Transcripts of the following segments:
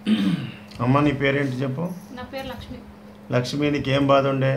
అమ్మ నీ పేరేంటి చెప్పు నా పేరు లక్ష్మి లక్ష్మి నీకు ఏం బాధ ఉండే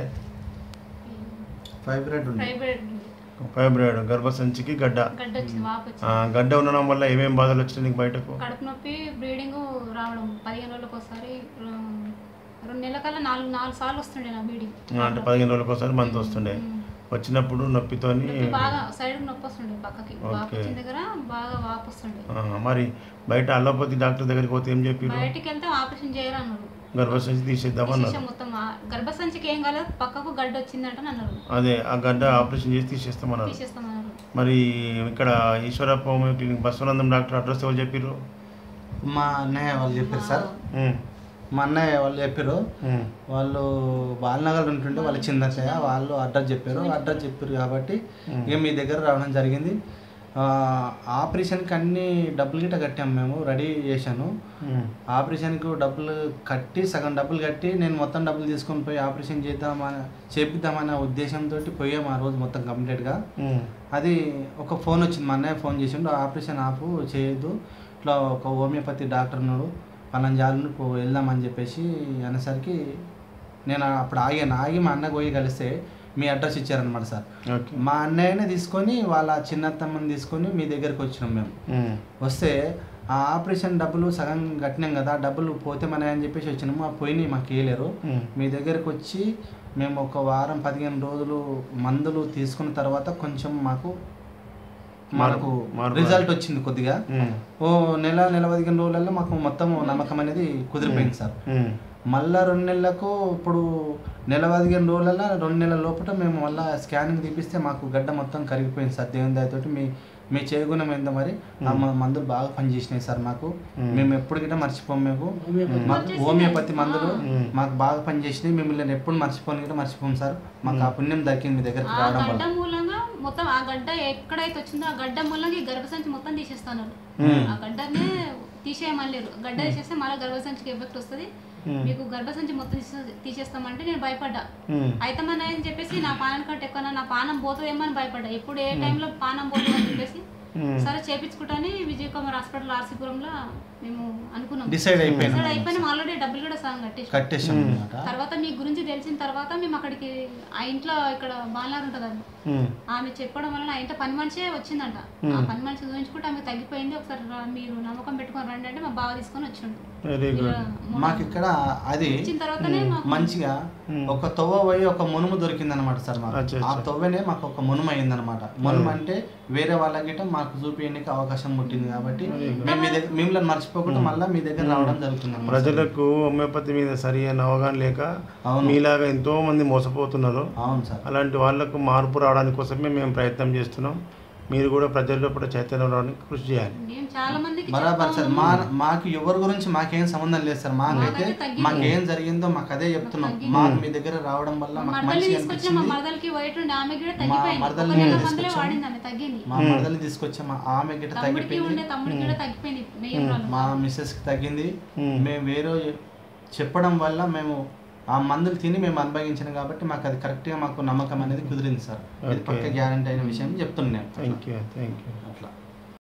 ఫైబ్రెడ్ ఉంది ఫైబ్రాయిడ్ ఉంది ఫైబ్రాయిడ్ గర్భసంచికి గడ్డ గడ్డ వచ్చింది వాపు ఆ, వచ్చింది గడ్డ ఉండడం వల్ల ఏమేం బాధలు వచ్చినాయి నీకు బయటకు కడుపు నొప్పి బ్లీడింగ్ రావడం పదిహేను రోజులకు ఒకసారి ఆ, రెండు నెలల కల్లా నాలుగు నాలుగు సార్లు వస్తుండే నా బ్లీడింగ్ ఆ, అంటే పదిహేను రోజులకు ఒకసారి మంత్ వస్తుండే వచ్చినప్పుడు నొప్పితోని నొప్పి బాగా సైడ్ నొప్పి వస్తుండే పక్కకి వాపు ఓకే. వచ్చిన దగ్గర బాగా వాపు వస్తుండే ఆ, మరి బయట అల్లోపతి డాక్టర్ దగ్గరికి పోతే ఏం చెప్పారు బయటికి వెళ్తే ఆపరేషన్ చేయాలన్నారు గర్భసంచి తీసేద్దామన్నారు తీసేసాం మొత్తం ఆ- గర్భసంచికి ఏం కాలేదు పక్కకు గడ్డ వచ్చిందంట అన్నారు అదే ఆ గడ్డ ఆపరేషన్ చేసి తీసేస్తామన్నారు తీసేస్తామన్నారు మరి ఇక్కడ Eshwarappa homeo clinic Basavanandam doctor address ఎవరు చెప్పారు మా అన్నయ్య వాళ్ళు చెప్పారు సార్ ఉమ్, మా అన్నయ్య వాళ్ళు చెప్పారు ఉమ్, వాళ్ళు బాలనగర్ ఉంటుంటే వాళ్ళ చిన్నత్తయ్య వాళ్ళు అడ్రస్ చెప్పారు అడ్రస్ చెప్పారు కాబట్టి ఇక మీ దగ్గర రావడం జరిగింది ఆ, ఆపరేషన్కి అన్ని డబ్బులు గిట్ట కట్టాము మేము రెడీ చేశాను ఉమ్, ఆపరేషన్కి డబ్బులు కట్టి సగం డబ్బులు కట్టి నేను మొత్తం డబ్బులు తీసుకొని పోయి ఆపరేషన్ చేద్దామని చేపిద్దామనే ఉద్దేశంతో పోయాము ఆ రోజు మొత్తం కంప్లీట్గా ఉమ్, అది ఒక ఫోన్ వచ్చింది మా అన్నయ్య ఫోన్ చేసిండు ఆపరేషన్ ఆపు చేయొద్దు ఇట్లా ఒక హోమియోపతి డాక్టర్ ఉన్నాడు పలానా జాలను పో వెళ్దామని చెప్పేసి అనేసరికి నేను అప్పుడు ఆగాను ఆగి మా అన్నకు పోయి కలిస్తే మీ అడ్రస్ ఇచ్చారనమాట సార్ ఓకే మా అన్నయ్యనే తీసుకొని వాళ్ళ చిన్నత్తమ్మని తీసుకొని మీ దగ్గరికి వచ్చినాం మేము ఉమ్, వస్తే ఆ ఆపరేషన్ డబ్బులు సగం కట్టినాం కదా డబ్బులు పోతే మన అని చెప్పేసి వచ్చినాము ఆ పోయినాయి మాకు వేయలేరు ఉమ్, మీ దగ్గరకు వచ్చి మేము ఒక వారం పదిహేను రోజులు మందులు తీసుకున్న తర్వాత కొంచెం మాకు మనకు మార్పు రిజల్ట్ వచ్చింది కొద్దిగా ఉమ్, ఓ నెల నెల పదిహేను రోజులలో మాకు మొత్తం నమ్మకం అనేది కుదిరిపోయింది సార్ ఉమ్, మళ్ళా రెండు నెలలకు ఇప్పుడు నెల పదిహేను రోజులలో రెండు నెలల లోపల మేము మళ్ళీ స్కానింగ్ తీపిస్తే మాకు గడ్డ మొత్తం కరిగిపోయింది సార్ దేవుని దయతోటి మీ మీ చేయగుణం ఏందో మరి ఆ మ- మందులు బాగా పనిచేసినాయి సార్ మాకు మేము ఎప్పుడు గిట్ట మర్చిపోం మేము మాకు హోమియోపతి మందులు మాకు బాగా పనిచేసినాయి మిమ్మల్ని ఎప్పుడు మర్చిపోని గిట్ట మర్చిపోం సార్ మాకు ఆ పుణ్యం దక్కింది మీ దగ్గరికి ఆ రావడం గడ్డ వల్ల మూలంగా మొత్తం ఆ గడ్డ ఎక్కడైతే వచ్చిందో ఆ గడ్డ మూలంగా ఈ గర్భసంచి మొత్తం తీసేస్తాను ఆ గడ్డనే తీసేయమలేరు గడ్డ తీసేస్తే మళ్ళీ గర్భసంచికి ఎఫెక్ట్ వస్తుంది మీకు గర్భసంచి మొత్తం తీసే- తీసేస్తామంటే నేను భయపడ్డా ఉమ్, అయితమని అని చెప్పేసి నా పానం కంటే ఎక్కువ నా పానం పోతుందేమో అని భయపడ్డా ఎప్పుడు ఏ టైంలో పానం పోతుంది అని చెప్పేసి ఉమ్. సరే చేపించుకుంటాని విజయ్ కుమార్ హాస్పిటల్ ఆర్సీపురంలో మేము అనుకున్నాం డిసైడ్ అయిపోయినాం డిసైడ్ అయిపోయినా ఆల్రెడీ డబ్బులు కూడా సగం కట్టేసి కట్టేసాం అనమాట తర్వాత మీ గురించి తెలిసిన తర్వాత మేము అక్కడికి ఆ ఇంట్లో ఇక్కడ బాలనారు ఉంటుందండి ఉమ్, ఆమె చెప్పడం వలన ఆ ఇంట్లో పని మనిషే వచ్చిందంట ఆ పని మనిషి చూపించుకుంటే ఆమె తగ్గిపోయింది ఒకసారి రా- మీరు నమ్మకం పెట్టుకొని రండి అంటే మా బావ తీసుకొని వచ్చిండు వెరీ గుడ్ ఇలా మొన్న మాకు ఇక్కడ అది వచ్చిన తర్వాతనే మాకు మంచిగా ఒక తొవ్వ పోయి ఒక మునుము దొరికింది అనమాట సార్ మాకు అచ్చా, ఆ తొవ్వనే మాకు ఒక మునుము అయింది అనమాట మునుము అంటే వేరే వాళ్ళ గిట్ట మాకు చూపించడానికి అవకాశం పుట్టింది కాబట్టి మేము మీ దగ్గర మిమ్మల్ని మర్చిపోకుండా మళ్ళీ మీ దగ్గర రావడం జరుగుతుంది అన్నమాట. ప్రజలకు హోమియోపతి మీద సరి అయిన అవగాహన లేక అవును. మీలాగా ఎంతో మంది మోసపోతున్నారు అవును సార్ అలాంటి వాళ్ళకు మార్పు రావడానికి కోసమే మేము ప్రయత్నం చేస్తున్నాం మీరు కూడా ప్రజల్లో కూడా చైతన్యం రావడానికి కృషి చేయాలి మేము చాలా మందికి బరాబర్ సార్ చెప్పాము. మా మాకు ఎవరి గురించి మాకేం సంబంధం లేదు సార్ మాకైతే మాకైతే తగ్గింది. మాకేం జరిగిందో మాకు అదే చెప్తున్నాం తగ్గింది. మాకు మీ దగ్గర రావడం వల్ల మా మాకు మరదల్ని మంచిగా తీసుకొచ్చిన మా అనిపించింది మరదలకి వైట్ ఉండి ఆమె కూడా తగ్గిపోయింది ఒక మరదల్ని నెల మందులే తీసుకొచ్చాము. వాడింది ఆమె తగ్గింది మా మరదల్ని తీసుకొచ్చాం మా ఆమె గిట్ట తమ్ముడికి తగ్గిపోయింది ఉండే తమ్ముడికి కూడా తగ్గిపోయింది మెయిన్ ప్రాబ్లం మా మిస్సెస్కి తగ్గింది Hmm. మేము వేరే చెప్పడం వల్ల మేము ఆ మందులు తిని మేము అనుభవించాం కాబట్టి మాకు అది కరెక్ట్గా మాకు నమ్మకం అనేది కుదిరింది సార్ ఇది Okay. పక్క గ్యారంటీ అయిన విషయం చెప్తున్నాను థ్యాంక్ యూ థ్యాంక్ యూ అట్లా